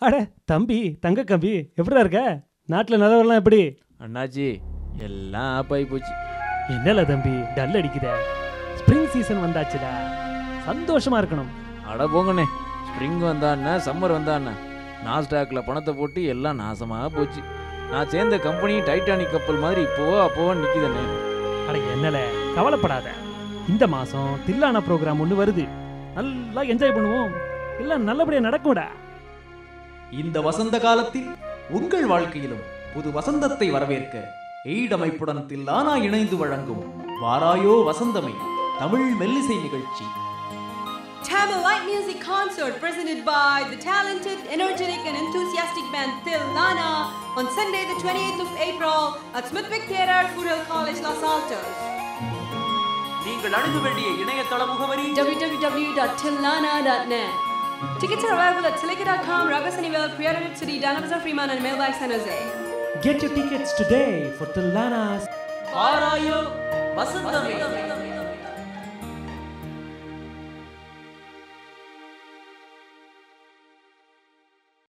அட தம்பி தங்க கம்பி எப்படிடா இருக்க நாட்டில் நிலவரெல்லாம் எப்படி அண்ணாச்சி எல்லாம் ஆப் ஆகி போச்சு என்னல தம்பி டல் அடிக்குத ஸ்ப்ரிங் சீசன் வந்தாச்சுடா சந்தோஷமா இருக்கணும் அட போங்கண்ணே ஸ்ப்ரிங் வந்தாண்ணா சம்மர் வந்தாண்ணா நாஸ்டாக்ல பணத்தை போட்டு எல்லாம் நாசமாக போச்சு நான் சேர்ந்த கம்பெனி டைட்டானிக் கப்பல் மாதிரி இப்போவோ அப்போவோ நிற்கிதண்ணே அட என்னல கவலைப்படாத இந்த மாசம் தில்லானா ப்ரோக்ராம் ஒன்று வருது நல்லா என்ஜாய் பண்ணுவோம் எல்லாம் நல்லபடியா நடக்கும்டா இந்த வசந்த காலத்தில் உங்கள் வாழ்க்கையிலும் புது வசந்தத்தை வரவேற்க எய்ட் அமைப்புடன் தில்லானா இணைந்து வழங்கும் வாராயோ வசந்தமே தமிழ் மெல்லிசை நிகழ்ச்சி Tamil Light Music Concert presented by the talented, energetic, and enthusiastic band Tilana on Sunday, the 28th of April at Smithwick Theatre, Foodhill College, Los Altos. நீங்கள் அணுக வேண்டிய இணையதள முகவரி www.tilana.net. Tickets are available at Tilika.com, Ragasaniville, Creative City, Danabazar Freeman, and Mailbag San Jose. Get your tickets today for Tillana's வாராயோ வசந்தமே